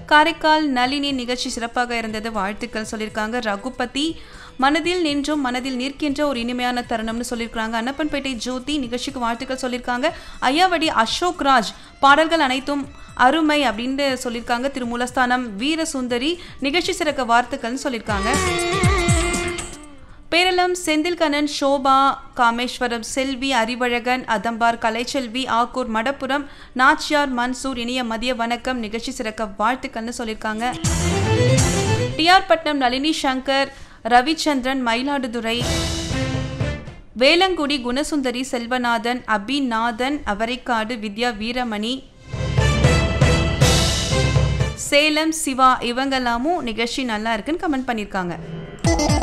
காரைக்கால் நளினி நிகழ்ச்சி சிறப்பாக இருந்தது வாழ்த்துக்கள் சொல்லியிருக்காங்க ரகுபதி மனதில் நின்றும் மனதில் நிற்கின்ற ஒரு இனிமையான தருணம்னு சொல்லியிருக்காங்க அன்னப்பன்பேட்டை ஜோதி நிகழ்ச்சிக்கு வாழ்த்துக்கள் சொல்லியிருக்காங்க ஐயாவடி அசோக் ராஜ் பாடல்கள் அனைத்தும் அருமை அப்படின்னு சொல்லியிருக்காங்க திருமூலஸ்தானம் வீரசுந்தரி நிகழ்ச்சி சிறக்க வார்த்தைகள்னு சொல்லியிருக்காங்க பேரளம் செந்தில்கண்ணன் சோபா காமேஸ்வரம் செல்வி அறிவழகன் அதம்பார் கலைச்செல்வி ஆக்கூர் மடப்புரம் நாச்சியார் மன்சூர் இனிய மதிய வணக்கம் நிகழ்ச்சி சிறக்க வாழ்த்துக்கள்னு சொல்லியிருக்காங்க டிஆர் பட்னம் நளினி சங்கர் ரவிச்சந்திரன் மயிலாடுதுறை வேலங்குடி குணசுந்தரி செல்வநாதன் அபிநாதன் அவரைக்காடு வித்யா வீரமணி சேலம் சிவா இவங்கெல்லாமும் நிகழ்ச்சி நல்லா இருக்குன்னு கமெண்ட் பண்ணியிருக்காங்க